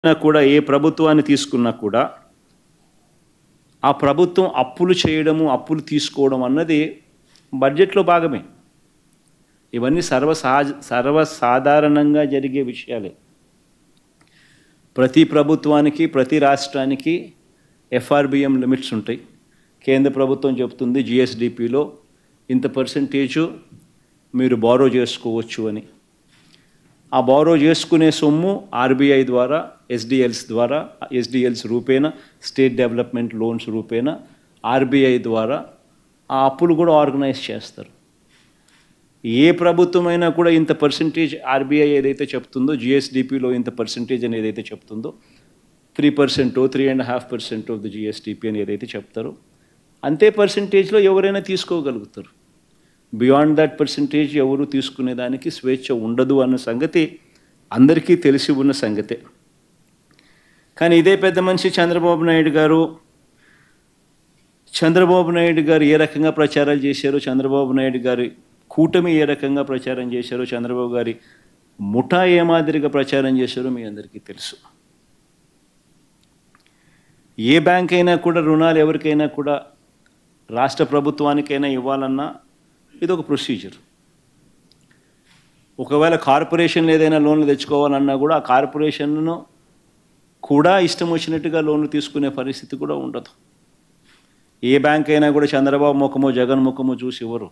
కూడా ఏ ప్రభుత్వాన్ని తీసుకున్నా కూడా ఆ ప్రభుత్వం అప్పులు చేయడము అప్పులు తీసుకోవడం అన్నది బడ్జెట్లో భాగమే ఇవన్నీ సర్వసహజ సర్వసాధారణంగా జరిగే విషయాలే ప్రతి ప్రభుత్వానికి ప్రతి రాష్ట్రానికి ఎఫ్ఆర్బిఎం లిమిట్స్ ఉంటాయి కేంద్ర ప్రభుత్వం చెప్తుంది జిఎస్డిపిలో ఇంత పర్సంటేజు మీరు బారో చేసుకోవచ్చు అని ఆ బారో చేసుకునే సొమ్ము ఆర్బీఐ ద్వారా ఎస్డిఎల్స్ ద్వారా ఎస్డిఎల్స్ రూపేణ స్టేట్ డెవలప్మెంట్ లోన్స్ రూపేణ ఆర్బీఐ ద్వారా ఆ అప్పులు కూడా ఆర్గనైజ్ చేస్తారు ఏ ప్రభుత్వమైనా కూడా ఇంత పర్సంటేజ్ ఆర్బీఐ ఏదైతే చెప్తుందో జిఎస్డిపిలో ఇంత పర్సంటేజ్ అని ఏదైతే చెప్తుందో three percent three and half percent of the GSDP అని ఏదైతే చెప్తారో అంతే పర్సంటేజ్లో ఎవరైనా తీసుకోగలుగుతారు బియాండ్ దట్ పర్సంటేజ్ ఎవరు తీసుకునేదానికి స్వేచ్ఛ ఉండదు అన్న సంగతి అందరికీ తెలిసి ఉన్న సంగతే కానీ ఇదే పెద్ద మనిషి చంద్రబాబు నాయుడు గారు చంద్రబాబు నాయుడు గారు ఏ రకంగా ప్రచారాలు చేశారో చంద్రబాబు నాయుడు గారి కూటమి ఏ రకంగా ప్రచారం చేశారో చంద్రబాబు గారి ముఠా ఏ మాదిరిగా ప్రచారం చేశారో మీ అందరికీ తెలుసు ఏ బ్యాంక్ అయినా కూడా రుణాలు ఎవరికైనా కూడా రాష్ట్ర ప్రభుత్వానికైనా ఇవ్వాలన్నా ఇది ఒక ప్రొసీజర్ ఒకవేళ కార్పొరేషన్ ఏదైనా లోన్లు తెచ్చుకోవాలన్నా కూడా ఆ కార్పొరేషన్ను కూడా ఇష్టం వచ్చినట్టుగా లోన్లు తీసుకునే పరిస్థితి కూడా ఉండదు ఏ బ్యాంక్ అయినా కూడా చంద్రబాబు ముఖమో జగన్ ముఖమో చూసి ఇవ్వరు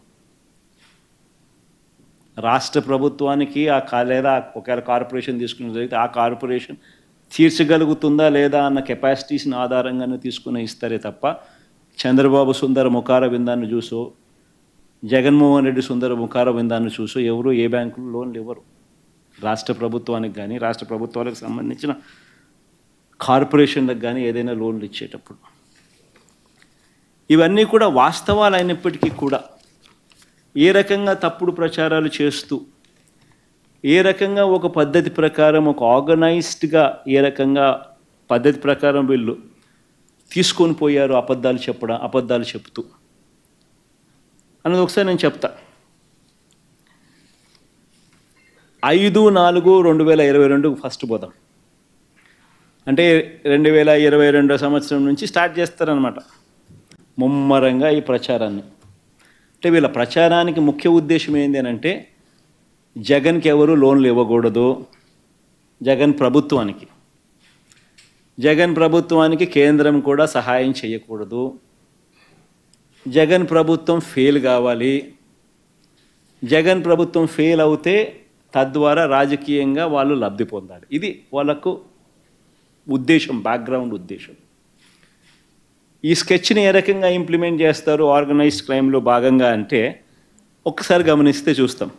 రాష్ట్ర ప్రభుత్వానికి ఆ కా లేదా ఒకవేళ కార్పొరేషన్ తీసుకుని జరిగితే ఆ కార్పొరేషన్ తీర్చగలుగుతుందా లేదా అన్న కెపాసిటీస్ని ఆధారంగానే తీసుకుని ఇస్తారే తప్ప చంద్రబాబు సుందర ముఖార విందాన్ని చూసో జగన్మోహన్ రెడ్డి సుందర ముఖార విందాన్ని చూసో ఎవరు ఏ బ్యాంకులు లోన్లు ఇవ్వరు రాష్ట్ర ప్రభుత్వానికి కానీ రాష్ట్ర ప్రభుత్వాలకు సంబంధించిన కార్పొరేషన్లకు కానీ ఏదైనా లోన్లు ఇచ్చేటప్పుడు ఇవన్నీ కూడా వాస్తవాలు అయినప్పటికీ కూడా ఏ రకంగా తప్పుడు ప్రచారాలు చేస్తూ ఏ రకంగా ఒక పద్ధతి ప్రకారం ఒక ఆర్గనైజ్డ్గా ఏ రకంగా పద్ధతి ప్రకారం వీళ్ళు తీసుకొని పోయారు అబద్ధాలు చెప్పడం అబద్ధాలు చెప్తూ అన్నది ఒకసారి నేను చెప్తా ఐదు నాలుగు రెండు వేల ఇరవై రెండు ఫస్ట్ పోదాం అంటే రెండు వేల ఇరవై రెండో సంవత్సరం నుంచి స్టార్ట్ చేస్తారనమాట ముమ్మరంగా ఈ ప్రచారాన్ని అంటే వీళ్ళ ప్రచారానికి ముఖ్య ఉద్దేశం ఏంటి అని అంటే జగన్కి ఎవరు లోన్లు ఇవ్వకూడదు జగన్ ప్రభుత్వానికి జగన్ ప్రభుత్వానికి కేంద్రం కూడా సహాయం చేయకూడదు జగన్ ప్రభుత్వం ఫెయిల్ కావాలి జగన్ ప్రభుత్వం ఫెయిల్ అవుతే తద్వారా రాజకీయంగా వాళ్ళు లబ్ధి పొందాలి ఇది వాళ్ళకు ఉద్దేశం బ్యాక్గ్రౌండ్ ఉద్దేశం ఈ స్కెచ్ని ఏ రకంగా ఇంప్లిమెంట్ చేస్తారు ఆర్గనైజ్డ్ క్రైమ్లో భాగంగా అంటే ఒక్కసారి గమనిస్తే చూస్తాం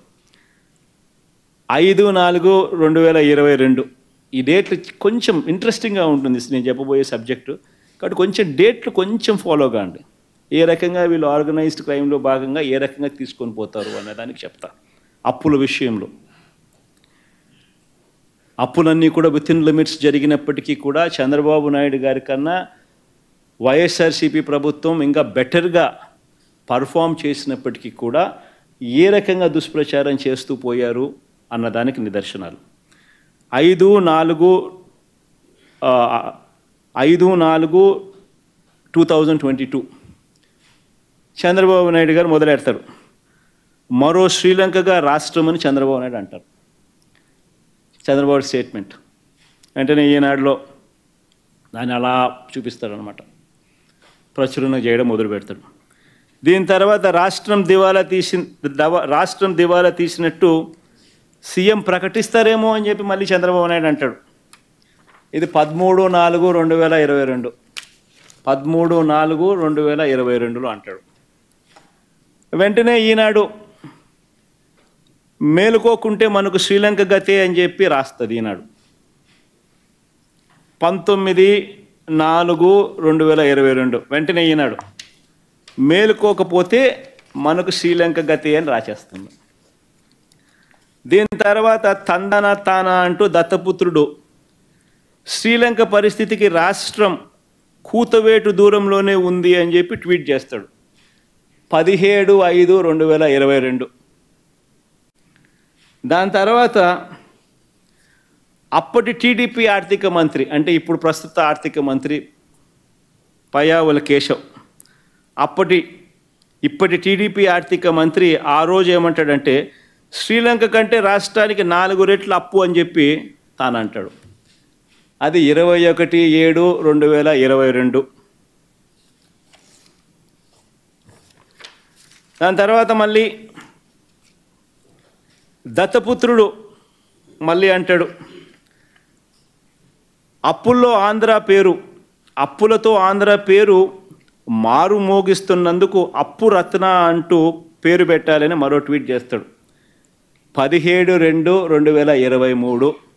ఐదు నాలుగు రెండు వేల ఇరవై రెండు ఈ డేట్లు కొంచెం ఇంట్రెస్టింగ్గా ఉంటుంది నేను చెప్పబోయే సబ్జెక్టు కాబట్టి కొంచెం డేట్లు కొంచెం ఫాలో కాండి ఏ రకంగా వీళ్ళు ఆర్గనైజ్డ్ క్రైమ్లో భాగంగా ఏ రకంగా తీసుకొని పోతారు అనే దానికి చెప్తా అప్పుల విషయంలో అప్పులన్నీ కూడా విత్ ఇన్ లిమిట్స్ జరిగినప్పటికీ కూడా చంద్రబాబు నాయుడు గారి కన్నా వైఎస్ఆర్సీపీ ప్రభుత్వం ఇంకా బెటర్గా పర్ఫామ్ చేసినప్పటికీ కూడా ఏ రకంగా దుష్ప్రచారం చేస్తూ పోయారు అన్నదానికి నిదర్శనాలు ఐదు నాలుగు ఆ, ఐదు నాలుగు two thousand twenty two Chandrababu Naidu garu మొదలెడతారు మరో శ్రీలంకగా రాష్ట్రం అని చంద్రబాబు నాయుడు అంటారు చంద్రబాబు స్టేట్మెంట్ వెంటనే ఈనాడులో దాన్ని అలా చూపిస్తారనమాట ప్రచురణ చేయడం మొదలు పెడతాడు దీని తర్వాత రాష్ట్రం దివాలా తీసి దవ- రాష్ట్రం దివాలా తీసినట్టు సీఎం ప్రకటిస్తారేమో అని చెప్పి మళ్ళీ చంద్రబాబు నాయుడు అంటాడు ఇది పదమూడు నాలుగు రెండు వేల ఇరవై రెండు పదమూడు నాలుగు రెండు వేల ఇరవై రెండులో అంటాడు వెంటనే ఈనాడు మేలుకోకుంటే మనకు శ్రీలంక గతే అని చెప్పి రాస్తుంది ఈనాడు పంతొమ్మిది నాలుగు రెండు వేల ఇరవై రెండు వెంటనే ఈనాడు మేలుకోకపోతే మనకు శ్రీలంక గతి అని రాసేస్తుంది దీని తర్వాత తందన తాన అంటూ దత్తపుత్రుడు శ్రీలంక పరిస్థితికి రాష్ట్రం కూతవేటు దూరంలోనే ఉంది అని చెప్పి ట్వీట్ చేస్తాడు పదిహేడు ఐదు రెండు వేల ఇరవై రెండు దాని తర్వాత అప్పటి టీడీపీ ఆర్థిక మంత్రి అంటే ఇప్పుడు ప్రస్తుత ఆర్థిక మంత్రి పయావుల కేశవ్ అప్పటి ఇప్పటి టీడీపీ ఆర్థిక మంత్రి ఆ రోజు ఏమంటాడంటే శ్రీలంక కంటే రాష్ట్రానికి నాలుగు రెట్లు అప్పు అని చెప్పి తాను అంటాడు అది ఇరవై ఒకటి ఏడు రెండు వేల ఇరవై రెండు దాని తర్వాత మళ్ళీ దత్తపుత్రుడు మళ్ళీ అంటాడు అప్పుల్లో ఆంధ్ర పేరు అప్పులతో ఆంధ్ర పేరు మారు మోగిస్తున్నందుకు అప్పు రత్న అంటూ పేరు పెట్టాలని మరో ట్వీట్ చేస్తాడు పదిహేడు రెండు రెండు వేల ఇరవై మూడు